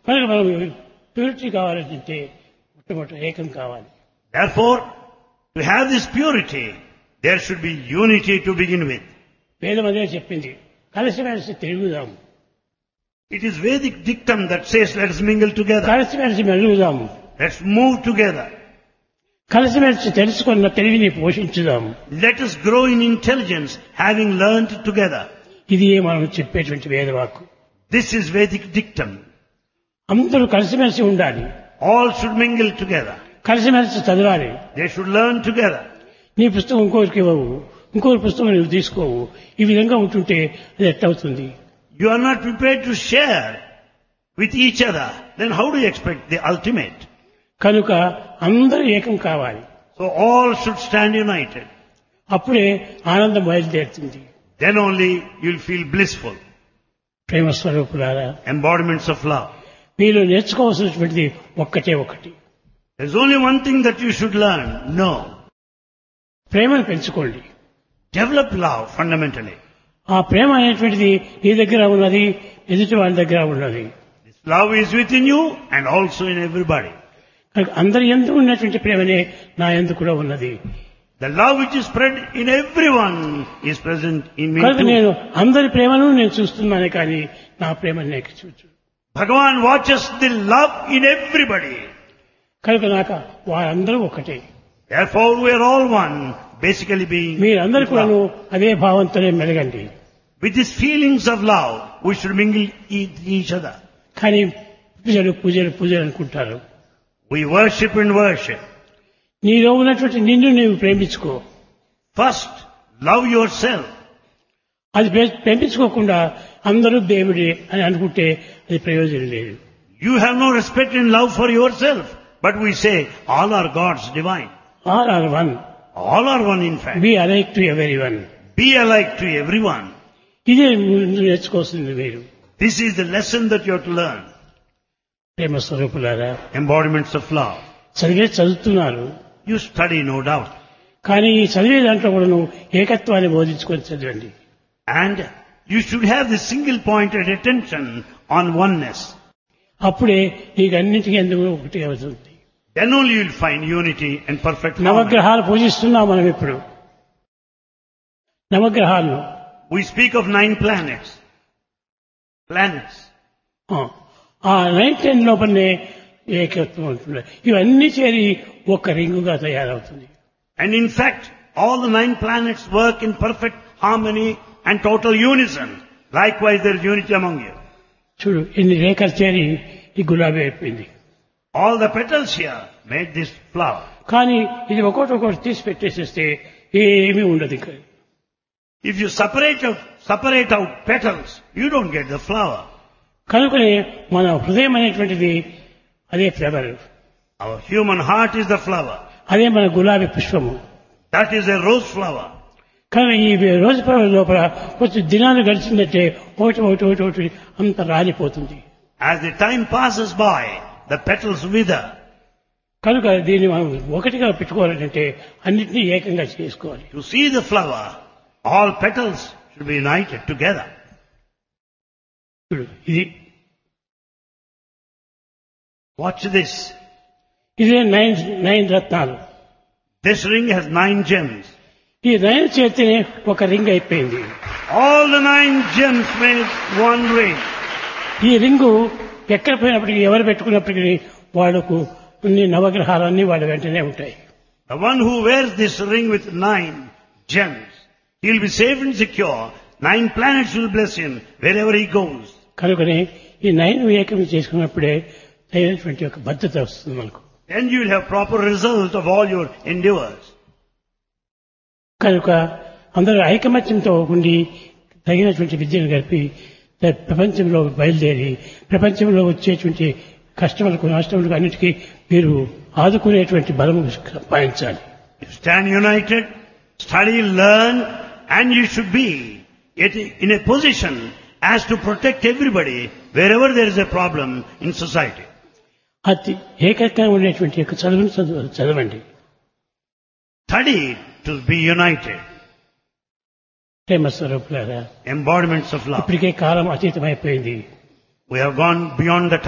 కనుక మనం ప్యూరిటీ కావాలంటే మొట్టమొదటి ఏకం కావాలి Therefore, to have this purity, there should be unity to begin with. వేదం అదే చెప్పింది కలిసిమెలిసి తిరుగుదాం It is Vedic dictum that says let us mingle together. కలిసిమెలిసి మెలుగుదాం Let's move together. కలిసిమెలిసి తెలుసుకున్న తెలివిని పోషించుదాం Let us grow in intelligence having learned together. ఇది మనం చెప్పేటువంటి వేదవాక్కు This is Vedic dictum. అందరూ కలిసిమెలిసి ఉండాలి All should mingle together. కలిసిమెలిసి చదవాలి They should learn together. నీ పుస్తకం ఇంకోరికి ఇవ్వవు ఇంకోరి పుస్తకం నువ్వు తీసుకోవు ఈ విధంగా ఉంటుంటే అది ఎట్టవుతుంది You are not prepared to share with each other. Then how do you expect the ultimate? కనుక అందరూ ఏకం కావాలి So all should stand united. అప్పుడే ఆనందం బయలుదేరుతుంది Then only you'll feel blissful. ప్రేమ స్వరూపులారా Embodiments of love. మీరు నేర్చుకోవాల్సినటువంటిది ఒక్కటే ఒకటి There's only one thing that you should learn. No. ప్రేమను పెంచుకోండి Develop love fundamentally. ఆ ప్రేమ అనేటువంటిది నీ దగ్గర ఉన్నది ఎదుటి వాళ్ళ దగ్గర ఉన్నది This love is within you and also in everybody. కనుక అందరి ఎందుకు ఉన్నటువంటి ప్రేమనే నా ఎందు కూడా ఉన్నది The love which is spread in everyone is present in me కనుక too. నేను అందరి ప్రేమను నేను చూస్తున్నానే కానీ నా ప్రేమను నేను చూచు Bhagavan watches the love in everybody. కనుక నాకు వారందరూ ఒకటే Therefore we are all one, basically being మీరందరూ with కూడాను love. అదే భావంతోనే మెలగండి With these feelings of love, we should mingle with each other. కానీ పూజలు పూజలు పూజలు అనుకుంటారు We worship and worship. నీలో ఉన్నటువంటి నిన్ను నీవు ప్రేమించుకో First, love yourself. అది ప్రే- ప్రేమించుకోకుండా అందరూ దేవుడే అని అనుకుంటే అది ప్రయోజనం లేదు You have no respect and love for yourself. But we say, all are gods divine. All are one All are one in fact. Be alike to everyone Be alike to everyone. ఇదే ముందు నేర్చుకోవాల్సింది మీరు This is the lesson that you have to learn. ప్రేమ స్వరూపులారా Embodiments of love. చదివే చదువుతున్నారు You study, no doubt. కానీ ఈ చదివే దాంట్లో కూడా నువ్వు ఏకత్వాన్ని బోధించుకొని చదవండి And you should have the single pointed attention on oneness. అప్పుడే నీకు అన్నింటికీ ఎందుకు ఒకటి అవుతుంది Then only you will find unity and perfect harmony. నవగ్రహాలు పూజిస్తున్నాం మనం ఇప్పుడు నవగ్రహాలను We speak of nine planets. Planets. ఆ, ఆ నైట్ టెన్ లోపలనే ఏకత్వం ఉంటుంది ఇవన్నీ చేరి ఒక రింగుగా తయారవుతుంది And in fact, all the nine planets work in perfect harmony and total unison. Likewise, there is unity among you. చూడు ఇన్ని రేఖలు చేరి ఈ గులాబీ అయిపోయింది All the petals here made this flower. కానీ ఇది ఒకటి ఒకటి తీసి పెట్టేసేస్తే ఏమీ ఉండదు ఇంకా If you separate out, separate out petals, you don't get the flower. కనుకనే మన హృదయం అనేటువంటిది అదే flower Our human heart is the flower. అదే మన గులాబీ పుష్పము That is a rose flower. కానీ ఈ రోజు ఫ్లవర్ లోపల కొంచెం దినాలు గడిచిందంటే ఒకటి ఒకటి ఒకటి ఒకటి అంత రాలిపోతుంది As the time passes by, the petals wither. కనుక దీన్ని మనం ఒకటిగా పెట్టుకోవాలంటే అన్నింటినీ ఏకంగా చేసుకోవాలి To see the flower, all petals should be united together. చూడు ఇది Watch this. ఇదే నైన్ నైన్ రత్నాలు This ring has nine gems. ఈ నైన్ చేతినే ఒక రింగ్ అయిపోయింది All the nine gems made one ring. ఈ రింగు ఎక్కడ పోయినప్పటికీ ఎవరు పెట్టుకున్నప్పటికీ వాళ్ళకు అన్ని నవగ్రహాలన్నీ వాళ్ళ వెంటనే ఉంటాయి The one who wears this ring with nine gems, he'll be safe and secure. Nine planets will bless him wherever he goes. కనుకనే ఈ నైన్ ఏకం చేసుకున్నప్పుడే తగినటువంటి ఒక భద్రత వస్తుంది మనకు Then you will have proper result of all your endeavors. కనుక అందరూ ఐకమత్యంతో ఉండి తగినటువంటి విద్యను గడిపి ద- ప్రపంచంలో బయలుదేరి ప్రపంచంలో వచ్చేటువంటి కష్టములకు నష్టములకు అన్నిటికీ మీరు ఆదుకునేటువంటి బలము సంపాదించాలి You stand united, study, learn, and you should be yet in a position as to protect everybody wherever there is a problem in society. అతి ఏకంగా ఉండేటువంటి యొక్క చదువును చదువు చదవండి Study to be united. ప్రేమ స్వరూపులారా Embodiments of love. ఇప్పటికే కాలం అతీతమైపోయింది We have gone beyond the